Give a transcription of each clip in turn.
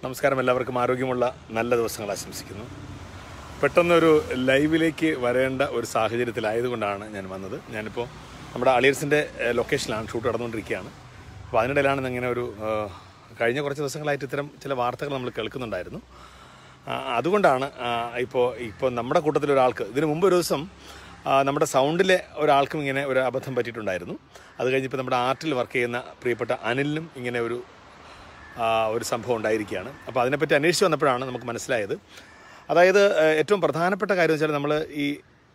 നമസ്കാരം എല്ലാവർക്കും ആരോഗ്യമുള്ള നല്ല ദിവസങ്ങൾ ആശംസിക്കുന്നു പെട്ടെന്നൊരു ലൈവിലേക്ക് വരേണ്ട ഒരു സാഹചര്യത്തിലായതുകൊണ്ടാണ് ഞാൻ വന്നത് ഞാനിപ്പോൾ നമ്മുടെ അളിയർസിൻ്റെ ലൊക്കേഷനിലാണ് ഷൂട്ട് നടന്നുകൊണ്ടിരിക്കുകയാണ് അപ്പോൾ അതിനിടയിലാണ് ഇങ്ങനെ ഒരു ആ, കഴിഞ്ഞ കുറച്ച് ദിവസങ്ങളായിട്ട് ഇത്തരം ചില വാർത്തകൾ നമ്മൾ കേൾക്കുന്നുണ്ടായിരുന്നു ആ, അതുകൊണ്ടാണ് ഇപ്പോൾ ഇപ്പോൾ നമ്മുടെ കൂട്ടത്തിൽ ഒരാൾക്ക് ഇതിനു മുമ്പ് ഒരു ദിവസം ആ, നമ്മുടെ സൗണ്ടിലെ ഒരാൾക്കും ഇങ്ങനെ ഒരു അബദ്ധം പറ്റിയിട്ടുണ്ടായിരുന്നു അത് കഴിഞ്ഞിപ്പോൾ നമ്മുടെ ആർട്ടിൽ വർക്ക് ചെയ്യുന്ന പ്രിയപ്പെട്ട അനിലിനും ഇങ്ങനെ ഒരു ആ, ഒരു സംഭവം ഉണ്ടായിരിക്കുകയാണ് അപ്പോൾ അതിനെപ്പറ്റി അന്വേഷിച്ച് വന്നപ്പോഴാണ് നമുക്ക് മനസ്സിലായത് അതായത് ഏഹ്, ഏറ്റവും പ്രധാനപ്പെട്ട കാര്യം വെച്ചാൽ നമ്മൾ ഈ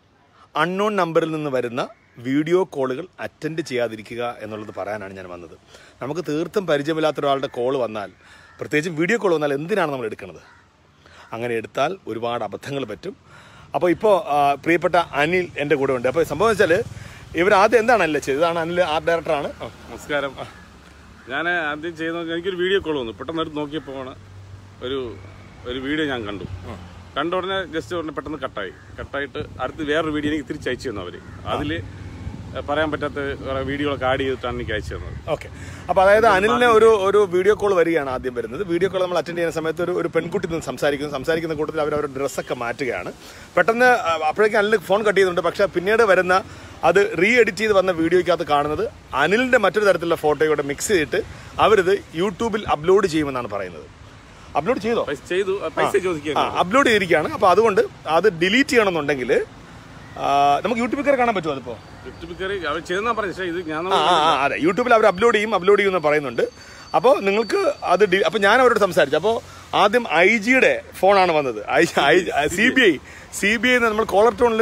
അൺനോൺ നമ്പറിൽ നിന്ന് വരുന്ന വീഡിയോ കോളുകൾ അറ്റൻഡ് ചെയ്യാതിരിക്കുക എന്നുള്ളത് പറയാനാണ് ഞാൻ വന്നത് നമുക്ക് തീർത്തും പരിചയമില്ലാത്ത ഒരാളുടെ കോൾ വന്നാൽ പ്രത്യേകിച്ചും വീഡിയോ കോൾ വന്നാൽ എന്തിനാണ് നമ്മൾ എടുക്കുന്നത് അങ്ങനെ എടുത്താൽ ഒരുപാട് അബദ്ധങ്ങൾ പറ്റും അപ്പോൾ ഇപ്പോൾ പ്രിയപ്പെട്ട അനിൽ എൻ്റെ കൂടെ ഉണ്ട് അപ്പോൾ സംഭവം വെച്ചാൽ ഇവർ ആദ്യം എന്താണല്ലേ ചെയ്തത് ഇതാണ് അനിൽ ആർട്ട് ഡയറക്ടറാണ് നമസ്കാരം ഞാൻ ആദ്യം ചെയ്യുന്ന എനിക്കൊരു വീഡിയോ കോൾ വന്നു പെട്ടെന്ന് എടുത്ത് നോക്കിയപ്പോഴാണ് ഒരു ഒരു വീഡിയോ ഞാൻ കണ്ടു കണ്ട ഉടനെ ജസ്റ്റ് ഉടനെ പെട്ടെന്ന് കട്ടായി കട്ടായിട്ട് അടുത്ത് വേറൊരു വീഡിയോ എനിക്ക് തിരിച്ച് അയച്ചു തന്നു അവർ അതിൽ പറയാൻ പറ്റാത്ത കുറേ വീഡിയോകളൊക്കെ ആഡ് ചെയ്തിട്ടാണ് എനിക്ക് അയച്ചു തന്നത് ഓക്കെ അപ്പോൾ അതായത് അനിലിന് ഒരു ഒരു വീഡിയോ കോൾ വരികയാണ് ആദ്യം വരുന്നത് വീഡിയോ കോൾ നമ്മൾ അറ്റൻഡ് ചെയ്യുന്ന സമയത്ത് ഒരു ഒരു പെൺകുട്ടി നിന്ന് സംസാരിക്കുന്നു സംസാരിക്കുന്ന കൂട്ടത്തിൽ അവർ അവരുടെ ഡ്രസ്സൊക്കെ മാറ്റുകയാണ് പെട്ടെന്ന് ആ, അപ്പോഴേക്കും അനിൽ ഫോൺ കട്ട് ചെയ്യുന്നുണ്ട് പക്ഷേ പിന്നീട് വരുന്ന അത് റീ എഡിറ്റ് ചെയ്ത് വന്ന വീഡിയോയ്ക്കകത്ത് കാണുന്നത് അനിലിൻ്റെ മറ്റൊരു തരത്തിലുള്ള ഫോട്ടോയോടെ മിക്സ് ചെയ്തിട്ട് അവരിത് യൂട്യൂബിൽ അപ്ലോഡ് ചെയ്യുമെന്നാണ് പറയുന്നത് അപ്ലോഡ് ചെയ്തോ പൈസ ചെയ്തു ആ, പൈസ ചോദിക്കുക ആ അപ്ലോഡ് ചെയ്തിരിക്കുകയാണ് അപ്പോൾ അതുകൊണ്ട് അത് ഡിലീറ്റ് ചെയ്യണമെന്നുണ്ടെങ്കിൽ ആ, നമുക്ക് യൂട്യൂബിൽ കയറി കാണാൻ പറ്റുമോ അതിപ്പോൾ യൂട്യൂബിൽ കയറി അവർ ചെയ്തെന്നാ പറഞ്ഞു പക്ഷേ ഇത് ഞാൻ ആ ആ, ആ, അതെ യൂട്യൂബിൽ അവർ അപ്ലോഡ് ചെയ്യും അപ്ലോഡ് ചെയ്യുമെന്ന് പറയുന്നുണ്ട് അപ്പോൾ നിങ്ങൾക്ക് അത് ഡി അപ്പോൾ ഞാൻ അവരോട് സംസാരിച്ചു അപ്പോൾ ആദ്യം ഐ ജിയുടെ ഫോണാണ് വന്നത് I C B I C B I നമ്മൾ കോളർ ടോണിൽ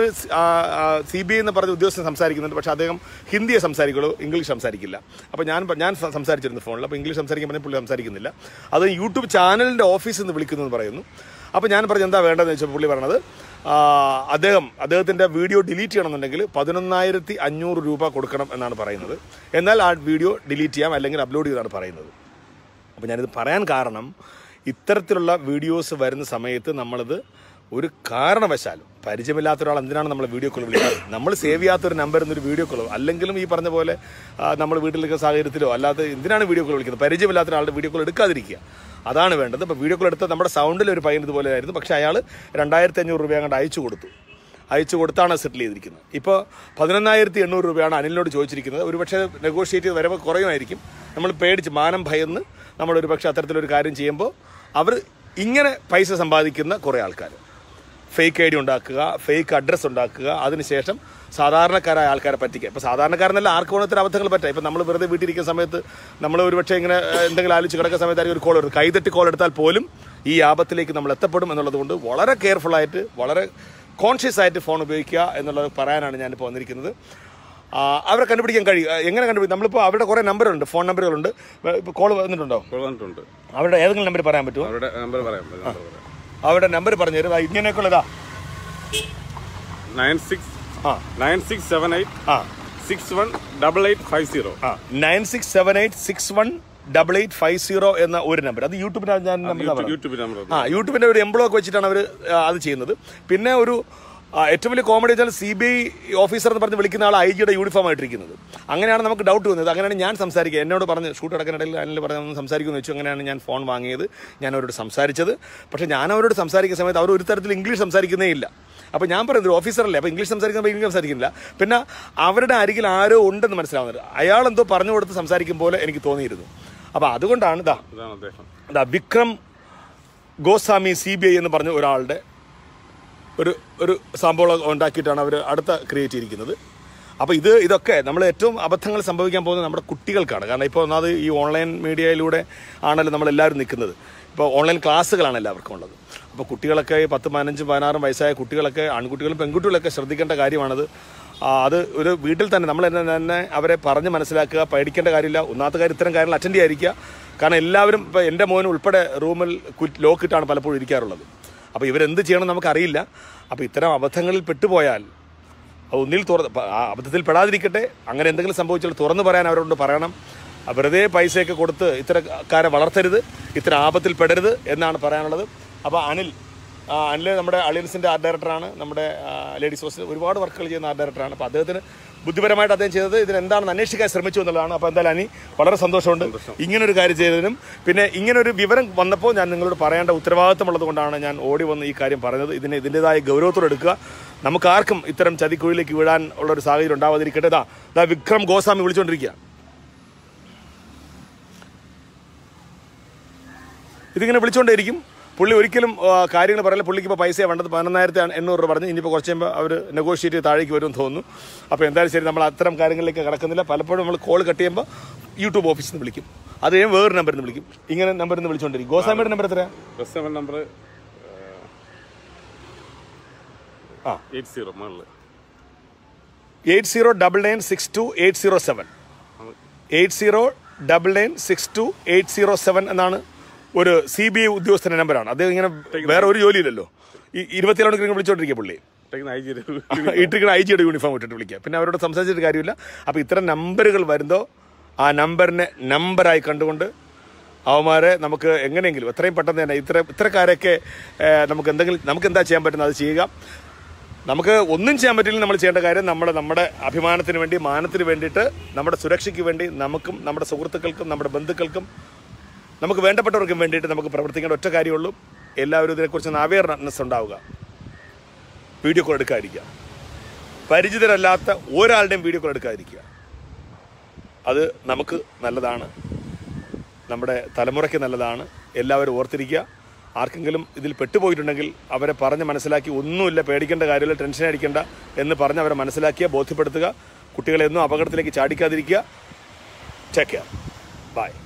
സി ബി ഐ എന്ന് പറഞ്ഞ ഉദ്യോഗസ്ഥൻ സംസാരിക്കുന്നുണ്ട് പക്ഷേ അദ്ദേഹം ഹിന്ദിയെ സംസാരിക്കുള്ളൂ ഇംഗ്ലീഷ് സംസാരിക്കില്ല അപ്പോൾ ഞാൻ പ- ഞാൻ സ- സംസാരിച്ചിരുന്നു ഫോണിൽ അപ്പോൾ ഇംഗ്ലീഷ് സംസാരിക്കാൻ പറഞ്ഞാൽ പുള്ളി സംസാരിക്കുന്നില്ല അത് യൂട്യൂബ് ചാനലിൻ്റെ ഓഫീസിൽ നിന്ന് വിളിക്കുന്നു എന്ന് പറയുന്നു അപ്പോൾ ഞാൻ പറഞ്ഞു എന്താ വേണ്ടതെന്ന് വെച്ചാൽ പുള്ളി പറഞ്ഞത് ആ, അദ്ദേഹം അദ്ദേഹത്തിൻ്റെ വീഡിയോ ഡിലീറ്റ് ചെയ്യണമെന്നുണ്ടെങ്കിൽ പതിനൊന്നായിരത്തി അഞ്ഞൂറ് രൂപ കൊടുക്കണം എന്നാണ് പറയുന്നത് എന്നാൽ ആ വീഡിയോ ഡിലീറ്റ് ചെയ്യാം അല്ലെങ്കിൽ അപ്ലോഡ് ചെയ്താണ് പറയുന്നത് അപ്പോൾ ഞാനിത് പറയാൻ കാരണം ഇത്തരത്തിലുള്ള വീഡിയോസ് വരുന്ന സമയത്ത് നമ്മളിത് ഒരു കാരണവശാലും പരിചയമില്ലാത്ത ഒരാൾ എന്തിനാണ് നമ്മൾ വീഡിയോ കോൾ വിളിക്കുന്നത് നമ്മൾ സേവ് ചെയ്യാത്ത ഒരു നമ്പർ എന്നൊരു വീഡിയോ കോൾ അല്ലെങ്കിലും ഈ പറഞ്ഞ പോലെ ആ, നമ്മൾ വീട്ടിലൊക്കെ സാഹചര്യത്തിലോ അല്ലാതെ എന്തിനാണ് വീഡിയോ കോൾ വിളിക്കുന്നത് പരിചയമില്ലാത്ത ഒരാളുടെ വീഡിയോ കോൾ എടുക്കാതിരിക്കുക അതാണ് വേണ്ടത് ഇപ്പോൾ വീഡിയോ കോൾ എടുത്ത നമ്മുടെ സൗണ്ടിൽ ഒരു പയ്യൻ ഇതുപോലെ ആയിരുന്നു പക്ഷേ അയാൾ രണ്ടായിരത്തി അഞ്ഞൂറ് രൂപ അങ്ങോട്ട് അയച്ചു കൊടുത്തു അയച്ചു കൊടുത്താണ് സെറ്റിൽ ചെയ്തിരിക്കുന്നത് ഇപ്പോൾ പതിനൊന്നായിരത്തി എണ്ണൂറ് രൂപയാണ് അനിലിനോട് ചോദിച്ചിരിക്കുന്നത് ഒരുപക്ഷെ നെഗോഷിയേറ്റ് ചെയ്ത് വരവ് കുറയുമായിരിക്കും നമ്മൾ പേടിച്ച് മാനം ഭയന്ന് നമ്മൾ ഒരുപക്ഷെ അത്തരത്തിലൊരു കാര്യം ചെയ്യുമ്പോൾ അവർ ഇങ്ങനെ പൈസ സമ്പാദിക്കുന്ന കുറേ ആൾക്കാർ ഫേക്ക് ഐ ഡി ഉണ്ടാക്കുക ഫേക്ക് അഡ്രസ്സ് ഉണ്ടാക്കുക അതിനുശേഷം സാധാരണക്കാരായ ആൾക്കാരെ പറ്റിക്കുക ഇപ്പോൾ സാധാരണക്കാരെന്നല്ല ആർക്ക് വേണത്തിൽ അബദ്ധങ്ങൾ പറ്റാം ഇപ്പം നമ്മൾ വെറുതെ വീട്ടിലിരിക്കുന്ന സമയത്ത് നമ്മൾ ഒരുപക്ഷെ ഇങ്ങനെ ഏഹ്, എന്തെങ്കിലും ആലോചിച്ച് കിടക്കുന്ന സമയത്തായിരിക്കും ഒരു കോൾ എടുക്കും കൈതട്ടി കോൾ എടുത്താൽ പോലും ഈ ആപത്തിലേക്ക് നമ്മൾ എത്തപ്പെടും എന്നുള്ളത് കൊണ്ട് വളരെ കെയർഫുള്ളായിട്ട് വളരെ കോൺഷ്യസ് ആയിട്ട് ഫോൺ ഉപയോഗിക്കുക എന്നുള്ളത് പറയാനാണ് ഞാനിപ്പോൾ വന്നിരിക്കുന്നത് ആ, അവരെ കണ്ടുപിടിക്കാൻ കഴിയും ആ, എങ്ങനെ കണ്ടുപിടിക്കും നമ്മളിപ്പോൾ അവരുടെ കുറേ നമ്പറുണ്ട് ഫോൺ നമ്പറുകളുണ്ട് ഇപ്പോൾ കോൾ വന്നിട്ടുണ്ടോ കോൾ വന്നിട്ടുണ്ട് അവരുടെ ഏതെങ്കിലും നമ്പർ പറയാൻ പറ്റുമോ അവരുടെ നമ്പർ പറയാം നമ്പർ പറയാം അവരുടെ നമ്പർ പറഞ്ഞു തരും ഇങ്ങനെയൊക്കെ ഉള്ളതാ നയൻ സിക്സ് ആ നയൻ സിക്സ് സെവൻ എയ്റ്റ് ആ six one double eight five zero ആ nine six seven eight six one double eight five zero എന്ന ഒരു നമ്പർ അത് യൂട്യൂബിന് ഞാൻ നമ്പർ യൂട്യൂബിൽ നമ്പർ ആ യൂട്യൂബിന്റെ ഒരു എംബ്ലോ ഒക്കെ വെച്ചിട്ടാണ് അവർ അത് ചെയ്യുന്നത് പിന്നെ ഒരു ആ, ഏറ്റവും വലിയ കോമഡി വെച്ചാൽ സി ബി ഐ ഓഫീസർ എന്ന് പറഞ്ഞ് വിളിക്കുന്ന ആൾ ഐ ജിയുടെ യൂണിഫോം ആയിട്ടിരിക്കുന്നത് അങ്ങനെയാണ് നമുക്ക് ഡൗട്ട് വന്നത് അങ്ങനെയാണ് ഞാൻ സംസാരിക്കുക എന്നോട് പറഞ്ഞ് ഷൂട്ട് നടക്കുന്നിടയിൽ അനിൽ പറഞ്ഞ് ഒന്ന് സംസാരിക്കുമെന്ന് വെച്ചു അങ്ങനെയാണ് ഞാൻ ഫോൺ വാങ്ങിയത് ഞാൻ അവരോട് സംസാരിച്ചത് പക്ഷേ ഞാൻ അവരോട് സംസാരിക്കുന്ന സമയത്ത് അവർ ഒരു തരത്തിൽ ഇംഗ്ലീഷ് സംസാരിക്കുന്നേ ഇല്ല അപ്പോൾ ഞാൻ പറയുന്നത് ഒരു ഓഫീസറല്ലേ അപ്പോൾ ഇംഗ്ലീഷ് സംസാരിക്കുമ്പോൾ ഇംഗ്ലീഷ് സംസാരിക്കുന്നില്ല പിന്നെ അവരുടെ അരികിൽ ആരോ ഉണ്ടെന്ന് മനസ്സിലാവുന്നത് അയാൾ എന്തോ പറഞ്ഞു കൊടുത്ത് സംസാരിക്കും പോലെ എനിക്ക് തോന്നിയിരുന്നു അപ്പോൾ അതുകൊണ്ടാണ് ഇതാ ഇതാണ് അദ്ദേഹം എന്താ Vikram Goswami C B I എന്ന് പറഞ്ഞ ഒരാളുടെ ഒരു ഒരു സംഭവം ഉണ്ടാക്കിയിട്ടാണ് അവർ അടുത്ത ക്രിയേറ്റ് ചെയ്തിരിക്കുന്നത് അപ്പോൾ ഇത് ഇതൊക്കെ നമ്മൾ ഏറ്റവും അബദ്ധങ്ങൾ സംഭവിക്കാൻ പോകുന്നത് നമ്മുടെ കുട്ടികൾക്കാണ് കാരണം ഇപ്പോൾ ഒന്നാമത് ഈ ഓൺലൈൻ മീഡിയയിലൂടെ ആണല്ലോ നമ്മളെല്ലാവരും നിൽക്കുന്നത് ഇപ്പോൾ ഓൺലൈൻ ക്ലാസ്സുകളാണ് എല്ലാവർക്കും ഉള്ളത് അപ്പോൾ കുട്ടികളൊക്കെ ഈ പത്ത് പതിനഞ്ചും പതിനാറും വയസ്സായ കുട്ടികളൊക്കെ ആൺകുട്ടികളും പെൺകുട്ടികളൊക്കെ ശ്രദ്ധിക്കേണ്ട കാര്യമാണത് ആ, അത് ഒരു വീട്ടിൽ തന്നെ നമ്മൾ തന്നെ തന്നെ അവരെ പറഞ്ഞ് മനസ്സിലാക്കുക പേടിക്കേണ്ട കാര്യമില്ല ഒന്നാമത്തെ കാര്യം ഇത്തരം കാര്യങ്ങൾ അറ്റൻഡ് ചെയ്യാതിരിക്കുക കാരണം എല്ലാവരും ഇപ്പോൾ എൻ്റെ മോൻ ഉൾപ്പെടെ റൂമിൽ ലോക്കിട്ടാണ് പലപ്പോഴും ഇരിക്കാറുള്ളത് അപ്പോൾ ഇവരെന്ത് ചെയ്യണം നമുക്കറിയില്ല അപ്പോൾ ഇത്തരം അബദ്ധങ്ങളിൽ പെട്ടുപോയാൽ അത് ഒന്നിൽ തുറ പ- ആ അബദ്ധത്തിൽ പെടാതിരിക്കട്ടെ അങ്ങനെ എന്തെങ്കിലും സംഭവിച്ചാൽ തുറന്നു പറയാൻ അവരോട് പറയണം ആ വെറുതെ പൈസയൊക്കെ കൊടുത്ത് ഇത്തരക്കാരെ വളർത്തരുത് ഇത്തരം ആപത്തിൽ പെടരുത് എന്നാണ് പറയാനുള്ളത് അപ്പോൾ അനിൽ ആ, അനിൽ നമ്മുടെ അളിയൻസിൻ്റെ ആർട്ട് ഡയറക്ടറാണ് നമ്മുടെ ലേഡീസ് ഹോസ്റ്റൽ ഒരുപാട് വർക്കുകൾ ചെയ്യുന്ന ആർട്ട് ഡയറക്ടറാണ് അപ്പോൾ അദ്ദേഹത്തിന് ബുദ്ധിപരമായിട്ട് അദ്ദേഹം ചെയ്തത് ഇതിന് എന്താണെന്ന് അന്വേഷിക്കാൻ ശ്രമിച്ചു എന്നുള്ളതാണ് അപ്പോൾ എന്തായാലും അനി വളരെ സന്തോഷമുണ്ട് ഇങ്ങനൊരു കാര്യം ചെയ്തതിനും പിന്നെ ഇങ്ങനൊരു വിവരം വന്നപ്പോൾ ഞാൻ നിങ്ങളോട് പറയേണ്ട ഉത്തരവാദിത്തമുള്ളത് കൊണ്ടാണ് ഞാൻ ഓടി വന്ന് ഈ കാര്യം പറഞ്ഞത് ഇതിനെ ഇതിൻ്റെതായ ഗൗരവത്തോടെ എടുക്കുക നമുക്ക് ആർക്കും ഇത്തരം ചതിക്കുഴിയിലേക്ക് വീഴാൻ ഉള്ള ഒരു സാഹചര്യം ഉണ്ടാവാതിരിക്കട്ടെ ഇതാ ഇതാ വിക്രം ഗോസ്വാമി വിളിച്ചുകൊണ്ടിരിക്കുക ഇതിങ്ങനെ വിളിച്ചുകൊണ്ടേയിരിക്കും പുള്ളി ഒരിക്കലും ആ, കാര്യങ്ങൾ പറയില്ല പുള്ളിക്ക് ഇപ്പോൾ പൈസ വേണ്ടത് പതിനൊന്നായിരത്തി എണ്ണൂറ് രൂപ പറഞ്ഞു ഇനിയിപ്പോൾ കുറച്ച് കഴിയുമ്പോൾ അവർ നെഗോഷിയേറ്റ് ചെയ്ത് താഴേക്ക് വരുമെന്ന് തോന്നുന്നു അപ്പോൾ എന്തായാലും ശരി നമ്മൾ അത്തരം കാര്യങ്ങളിലേക്ക് കിടക്കുന്നില്ല പലപ്പോഴും നമ്മൾ കോൾ കട്ട് ചെയ്യുമ്പോൾ യൂട്യൂബ് ഓഫീസിൽ നിന്ന് വിളിക്കും അത് കഴിയും വേറൊരു നമ്പറിൽ നിന്ന് വിളിക്കും ഇങ്ങനെ നമ്പറിൽ നിന്ന് വിളിച്ചുകൊണ്ടിരിക്കും ഗോസ്വാമിയുടെ നമ്പർ എത്രയാണ് ബസ് സെവൻ നമ്പർ ആ. എയ്റ്റ് സീറോ മുകളിൽ eight zero double nine six two eight zero seven eight zero double nine six two eight zero seven എന്നാണ് ഒരു സി ബി ഐ ഉദ്യോഗസ്ഥന്റെ നമ്പറാണ് അദ്ദേഹം ഇങ്ങനെ വേറെ ഒരു ജോലിയില്ലല്ലോ ഈ ഇരുപത്തിയേഴ് മണിക്കൂർ ഇങ്ങനെ വിളിച്ചോണ്ടിരിക്കുക പുള്ളി ഇട്ടിരിക്കുന്ന ഐ ജിയുടെ യൂണിഫോം ഇട്ടിട്ട് വിളിക്കുക പിന്നെ അവരോട് സംസാരിച്ചിട്ട് കാര്യമില്ല അപ്പോൾ ഇത്തരം നമ്പറുകൾ വരുന്നോ ആ നമ്പറിനെ നമ്പറായി കണ്ടുകൊണ്ട് അവന്മാരെ നമുക്ക് എങ്ങനെയെങ്കിലും എത്രയും പെട്ടെന്ന് തന്നെ ഇത്ര ഇത്തരക്കാരൊക്കെ ഏഹ്, നമുക്ക് എന്തെങ്കിലും നമുക്ക് എന്താ ചെയ്യാൻ പറ്റുന്നത് അത് ചെയ്യുക നമുക്ക് ഒന്നും ചെയ്യാൻ പറ്റില്ല നമ്മൾ ചെയ്യേണ്ട കാര്യം നമ്മുടെ നമ്മുടെ അഭിമാനത്തിന് വേണ്ടി മാനത്തിന് വേണ്ടിയിട്ട് നമ്മുടെ സുരക്ഷയ്ക്ക് വേണ്ടി നമുക്കും നമ്മുടെ സുഹൃത്തുക്കൾക്കും നമ്മുടെ ബന്ധുക്കൾക്കും നമുക്ക് വേണ്ടപ്പെട്ടവർക്കും വേണ്ടിയിട്ട് നമുക്ക് പ്രവർത്തിക്കേണ്ട ഒറ്റ കാര്യമുള്ളൂ എല്ലാവരും ഇതിനെക്കുറിച്ച് അവയർനെസ് ഉണ്ടാവുക വീഡിയോ കോൾ എടുക്കാതിരിക്കുക പരിചിതരല്ലാത്ത ഒരാളുടെയും വീഡിയോ കോൾ എടുക്കാതിരിക്കുക അത് നമുക്ക് നല്ലതാണ് നമ്മുടെ തലമുറയ്ക്ക് നല്ലതാണ് എല്ലാവരും ഓർത്തിരിക്കുക ആർക്കെങ്കിലും ഇതിൽ പെട്ടുപോയിട്ടുണ്ടെങ്കിൽ അവരെ പറഞ്ഞ് മനസ്സിലാക്കി ഒന്നുമില്ല പേടിക്കേണ്ട കാര്യമില്ല ടെൻഷൻ അടിക്കേണ്ട എന്ന് പറഞ്ഞ് അവരെ മനസ്സിലാക്കിയ ബോധ്യപ്പെടുത്തുക കുട്ടികളെ ഒന്നും അപകടത്തിലേക്ക് ചാടിക്കാതിരിക്കുക ചെക്ക് ബൈ